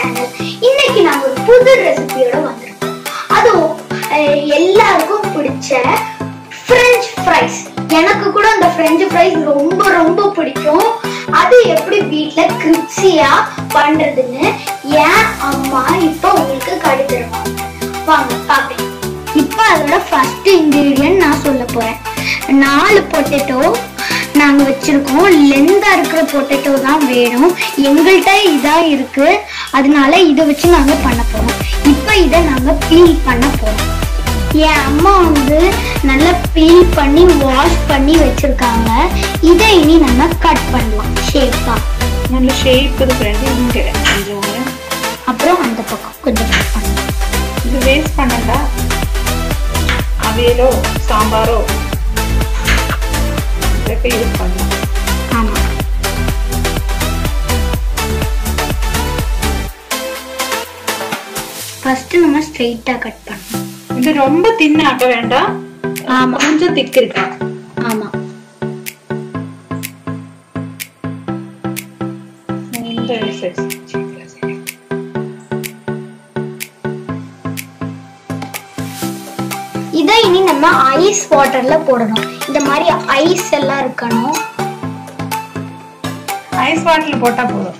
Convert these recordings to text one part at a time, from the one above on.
channel இன்னைக்கு நாங்க ஒரு புது ரெசிபியோட வந்திருக்கோம் அதுவும் அஹ், எல்லாருக்கும் பிடிச்ச ஃப்ரெஞ்ச் ஃப்ரைஸ் எனக்கு கூட அந்த ஃப்ரெஞ்ச் ஃப்ரைஸ் ரொம்ப ரொம்ப பிடிக்கும் அது எப்படி வீட்ல கிரிப்சியா பண்றதுன்னு என் அம்மா இப்போ உங்களுக்கு கடி தருவாங்க வாங்க பாப்பேன் இப்போ அதோட ஃபர்ஸ்ட் இன்கிரீடியன்ட் நான் சொல்ல போறேன் நாலு பொட்டேட்டோ நாங்க வச்சிருக்கோம் லெந்தா இருக்கிற பொட்டேட்டோ தான் வேணும் எங்கள்கிட்ட இதா இருக்கு அதனால இதை வச்சு நாங்க பண்ண போறோம் இப்போ இதை நாங்க பீல் பண்ண போறோம் என் அம்மா வந்து நல்லா பீல் பண்ணி வாஷ் பண்ணி வச்சிருக்காங்க இதை இனி நம்ம கட் பண்ணலாம் ஷேப்பா நல்ல ஷேப் இருக்கு இங்க கொஞ்சம் அப்புறம் அந்த பக்கம் கொஞ்சம் கட் பண்ணலாம் இது வேஸ்ட் பண்ணண்டா அவியலோ சாம்பாரோ இதுக்கு யூஸ் பண்ணலாம் ஆமா ஃபர்ஸ்ட் நம்ம ஸ்ட்ரெயிட்டா கட் பண்ணணும் இது ரொம்ப தின்னாக்க வேண்டாம் ஆமா கொஞ்சம் திக் இருக்கா ஆமா இந்த சைஸ் இதை இனி நம்ம ஐஸ் வாட்டர்ல போடணும் இந்த மாதிரி ஐஸ் எல்லாம் இருக்கணும் ஐஸ் வாட்டர்ல போட்டா போதும்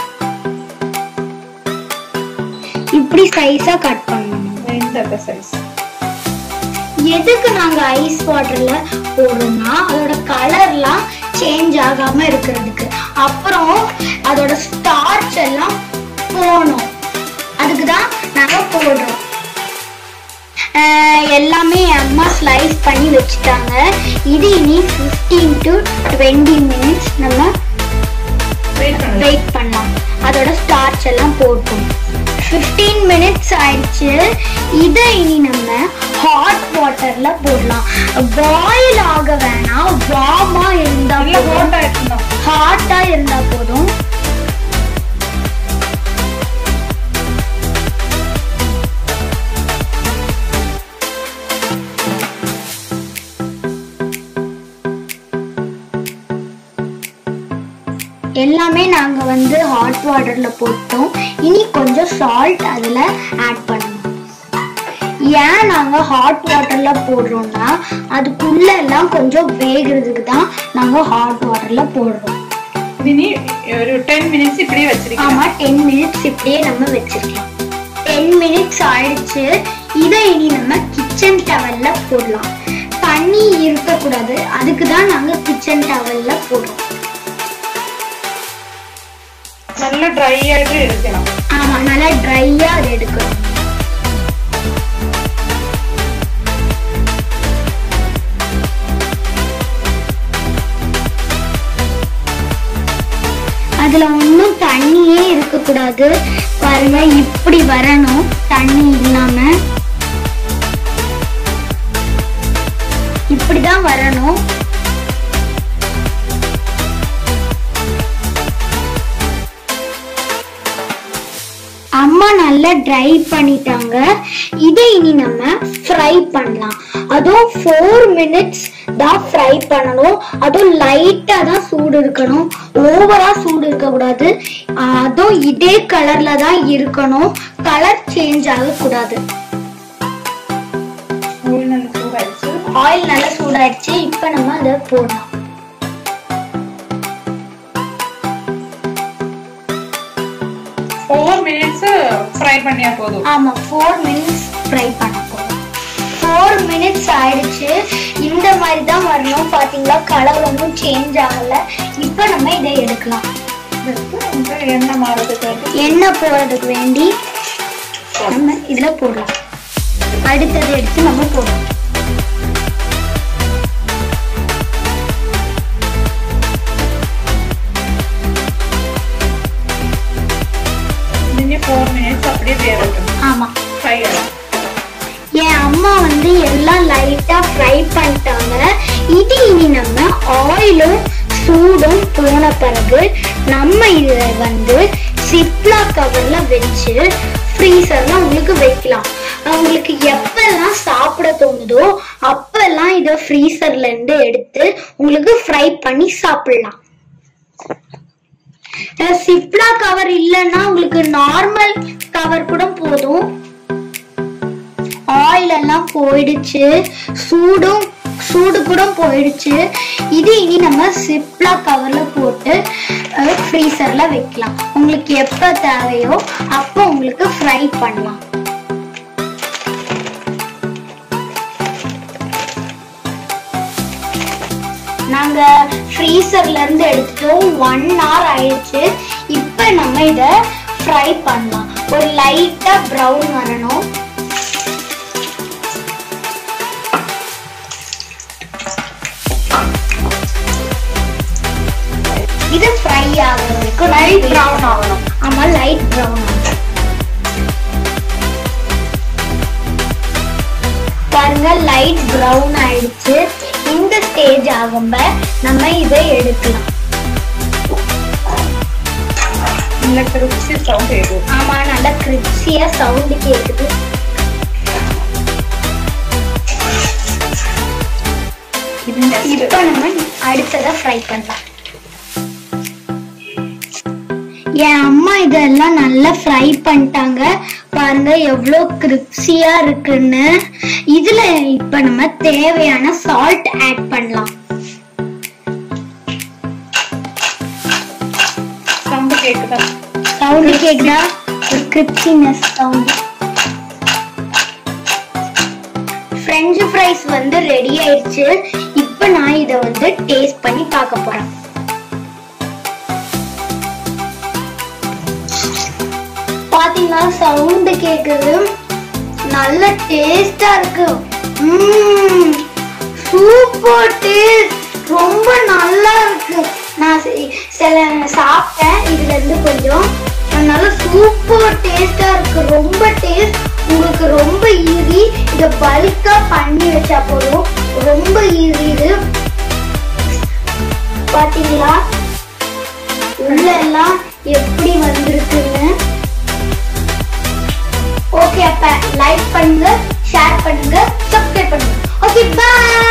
இப்படி சைஸா கட் பண்ணணும் இந்த சைஸ் எதுக்கு நாங்க ஐஸ் வாட்டர்ல போடுறோம்னா அதோட கலர்லாம் சேஞ்ச் ஆகாம இருக்கிறதுக்கு அப்புறம் அதோட ஸ்டார்ச் எல்லாம் போகணும் அதுக்கு தான் நாங்க போடுறோம் ஆஹ் எல்லாமே என் அம்மா ஸ்லைஸ் பண்ணி வச்சுட்டாங்க இது இனி 15 டு டுவெண்ட்டி மினிட்ஸ் நம்ம வெயிட் பண்ணலாம் வெயிட் பண்ணலாம் அதோட ஸ்டார்ச் எல்லாம் போட்டும் 15 மினிட்ஸ் ஆயிடுச்சு இதை இனி நம்ம ஹாட் வாட்டர்ல போடலாம் பாயில் ஆக வேணாம் வார்மா இருந்தா நல்ல போதும் ஹோட்டா இருக்கணும் ஹாட்டா இருந்தா போதும் எல்லாமே நாங்க வந்து ஹாட் வாட்டர்ல போட்டோம் இனி கொஞ்சம் சால்ட் அதுல ஆட் பண்ணணும் ஏன் நாங்க ஹாட் வாட்டர்ல போடுறோம்னா அதுக்குள்ள எல்லாம் கொஞ்சம் வேகிறதுக்கு தான் நாங்க ஹாட் வாட்டர்ல போடுறோம் இது நீ ஒரு டென் மினிட்ஸ் இப்படியே வச்சிருக்கேன் ஆமா டென் மினிட்ஸ் இப்படியே நம்ம வச்சிருக்கலாம் டென் மினிட்ஸ் ஆயிடுச்சு இதை இனி நம்ம கிச்சன் டவல்ல போடலாம் தண்ணி இருக்கக்கூடாது அதுக்கு தான் நாங்க கிச்சன் டவல்ல போடுறோம் நல்ல ட்ரை ஆயிட்டு இருக்கணும் ஆமா நல்லா ட்ரையா அதை எடுக்கணும் அதுல ஒன்றும் தண்ணியே இருக்கக்கூடாது பாருங்க இப்படி வரணும் தண்ணி இல்லாம இப்படிதான் வரணும் அம்மா நல்லா ட்ரை பண்ணிட்டாங்க இதை இனி நம்ம ஃப்ரை பண்ணலாம் அதுவும் ஃபோர் மினிட்ஸ் தான் ஃப்ரை பண்ணணும் அதுவும் லைட்டா தான் சூடு இருக்கணும் ஓவரா சூடு இருக்கக்கூடாது ஆஹ் அதுவும் இதே கலர்ல தான் இருக்கணும் கலர் சேஞ்ச் ஆகக்கூடாது ஆயில் நல்ல சூடாயிடுச்சு ஆயில் நல்லா சூடாயிடுச்சு இப்போ நம்ம அதை போடலாம் ஃபோர் மினிட்ஸ் ஃப்ரை பண்ணியா போதும் ஆமா ஃபோர் மினிட்ஸ் ஃப்ரை பண்ண போதும் ஃபோர் மினிட்ஸ் ஆயிடுச்சு இந்த மாதிரி தான் வரணும் பாத்தீங்களா கலர் ஒன்றும் சேஞ்ச் ஆகல இப்போ நம்ம இதை எடுக்கலாம் எடுத்து இந்த எண்ணெய் மாறதுக்கு எண்ணெய் போடுறதுக்கு வேண்டி நம்ம இதுல போடலாம் அடுத்தது எடுத்து நம்ம போடலாம் நீங்க ஃபோர் மினிட்ஸ் அப்படியே வேறட்டும் ஆமா ஃப்ரை ஆகும் என் அம்மா வந்து எல்லாம் லைட்டா ஃப்ரை பண்ணிட்டாங்க இது இனி நம்ம ஆயிலும் சூடும் போன பிறகு நம்ம இதை வந்து சிப்லா கவர்ல வச்சு ஃப்ரீசர்ல உங்களுக்கு வைக்கலாம் உங்களுக்கு எப்பெல்லாம் சாப்பிட தோணுதோ அப்பெல்லாம் இதை ஃப்ரீசர்ல இருந்து எடுத்து உங்களுக்கு ஃப்ரை பண்ணி சாப்பிடலாம் சிப்லா கவர் இல்லைன்னா உங்களுக்கு நார்மல் கவர் கூட போதும் ஆயில் எல்லாம் போயிடுச்சு சூடும் சூடு கூட போயிடுச்சு இது இனி நம்ம சிப்லா கவர்ல போட்டு ஃப்ரீசர்ல வைக்கலாம் உங்களுக்கு எப்ப தேவையோ அப்போ உங்களுக்கு ஃப்ரை பண்ணலாம் நாங்க ஃப்ரீசர்ல இருந்து எடுத்துட்டோம் ஒன் hour ஆயிடுச்சு இப்போ நம்ம இத ஃப்ரை பண்ணலாம் ஒரு லைட்டா ப்ரௌன் வரணும் இது ஃப்ரை ஆகுற வரைக்கும் லைட் ப்ரௌன் ஆகணும் ஆமா லைட் ப்ரௌன் பாருங்க லைட் ப்ரௌன் ஆயிடுச்சு இந்த ஸ்டேஜ் ஆகும்ப நம்ம இதை எடுக்கலாம் இந்த கிரிப்சி சவுண்ட் எது ஆமா நல்லா கிரிப்சியா சவுண்ட் கேக்குது இப்போ நம்ம அடுத்ததை ஃப்ரை பண்ணலாம் என் அம்மா இதெல்லாம் நல்லா ஃப்ரை பண்ணிட்டாங்க பாருங்க எவ்வளோ கிரிப்சியா இருக்குன்னு இதுல இப்ப நம்ம தேவையான சால்ட் ஆட் பண்ணலாம் சவுண்ட் கேக்குதா சவுண்ட் கேக்குதா ஒரு கிரிப்சினஸ் சவுண்ட் ஃப்ரெஞ்சு ஃப்ரைஸ் வந்து ரெடி ஆயிடுச்சு இப்போ நான் இதை வந்து டேஸ்ட் பண்ணி பார்க்க போறேன் பாத்தீங்கன்னா சவுண்ட் கேக்குது நல்ல டேஸ்டா இருக்கு சூப்பர் டேஸ்ட் ரொம்ப நல்லா இருக்கு நான் சி- சில சாப்பிட்டேன் இதுல இருந்து கொஞ்சம் அதனால சூப்பர் டேஸ்டா இருக்கு ரொம்ப டேஸ்ட் உங்களுக்கு ரொம்ப ஈஸி இதை பல்கா பண்ணி வச்சா போதும் ரொம்ப ஈஸி இது பாத்தீங்களா உள்ள எல்லாம் எப்படி வந்திருக்குன்னு ஓகே அப்ப லைக் பண்ணுங்க ஷேர் பண்ணுங்க சப்ஸ்கிரைப் பண்ணுங்க ஓகே பை